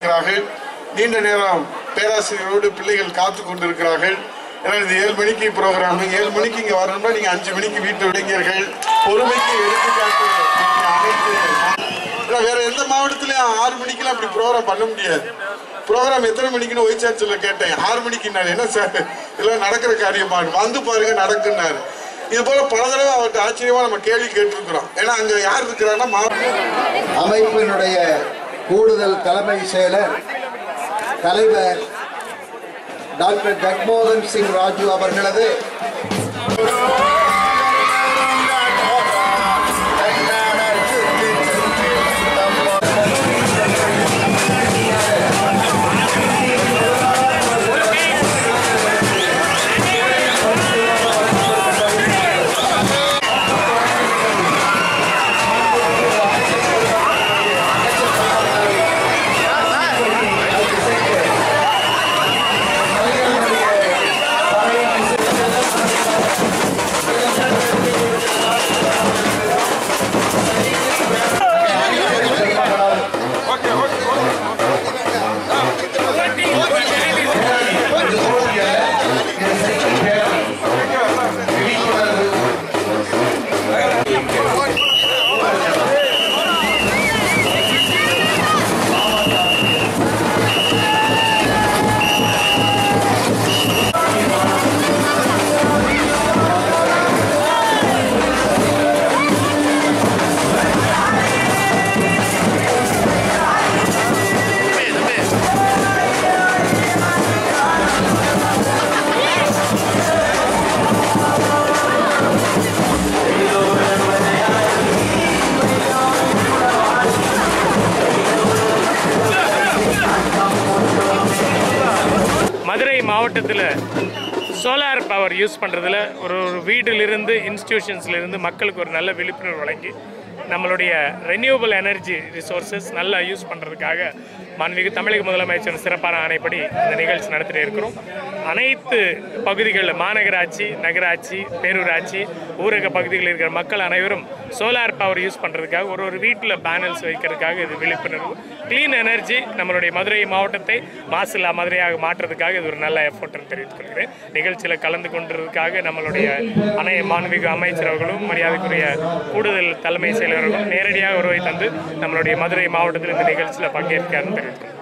இருக்கிறார்கள் நீண்ட நேரம் பேராசிரியரோடு பிள்ளைகள் காத்து கொண்டிருக்கிறார்கள் ஏன்னா இது ஏழு மணிக்கு ப்ரோக்ராம் ஏழு மணிக்கு இங்க வரணும்னா நீங்க அஞ்சு மணிக்கு வீட்டு இளைஞர்கள் பொறுமைக்கு எடுத்துக்காட்டு நீங்க அனைத்து இல்ல, வேற எந்த மாவட்டத்திலயும் ஆறு மணிக்கெல்லாம் அப்படி ப்ரோக்ராம் பண்ண முடியாது ப்ரோக்ராம் எத்தனை மணிக்குன்னு ஒய் சார்ஜில் கேட்டேன் ஆறு மணிக்குன்னாரு என்ன சார் இதெல்லாம் நடக்கிற காரியமா வந்து பாருங்க நடக்குன்னாரு இது போல பல தடவை அவர்கிட்ட ஆச்சரியமா நம்ம கேள்வி கேட்டிருக்கிறோம் ஏன்னா அங்க யார் இருக்கிறாங்கன்னா மாவட்ட அமைப்பினுடைய கூடுதல் தலைமை செயலர் தலைவர் டாக்டர் ஜக்மோகன் சிங் ராஜு அவர்களது மதுரை மாவட்டத்தில் சோலார் பவர் யூஸ் பண்ணுறதுல ஒரு ஒரு வீட்டிலிருந்து இன்ஸ்டிடியூஷன்ஸ்லேருந்து மக்களுக்கு ஒரு நல்ல விழிப்புணர்வு வழங்கி நம்மளுடைய ரெனியூவபிள் எனர்ஜி ரிசோர்சஸ் நல்லா யூஸ் பண்ணுறதுக்காக மாண்புமிகு தமிழக முதலமைச்சர் சிறப்பான ஆணைப்படி இந்த நிகழ்ச்சி நடத்திட்டு இருக்கிறோம் அனைத்து பகுதிகளில் மாநகராட்சி நகராட்சி பேரூராட்சி ஊரக பகுதிகளில் இருக்கிற மக்கள் அனைவரும் சோலார் பவர் யூஸ் பண்ணுறதுக்காக ஒரு ஒரு வீட்டில் பேனல்ஸ் வைக்கிறதுக்காக இது விழிப்புணர்வு க்ளீன் எனர்ஜி நம்மளுடைய மதுரை மாவட்டத்தை மாசில்லா மதுரையாக மாற்றுறதுக்காக இது ஒரு நல்ல எஃபோர்ட்னு தெரிவித்துக் கொள்கிறேன் நிகழ்ச்சியில் கலந்து கொண்டிருக்காக நம்மளுடைய அனை மாண்புமிகு அமைச்சர் அவர்களும் மரியாதைக்குரிய கூடுதல் தலைமை செயலர்களும் நேரடியாக வருகை தந்து நம்மளுடைய மதுரை மாவட்டத்தில் இந்த நிகழ்ச்சியில் பங்கேற்கிறார்னு தெரிவித்துக் கொள்கிறேன்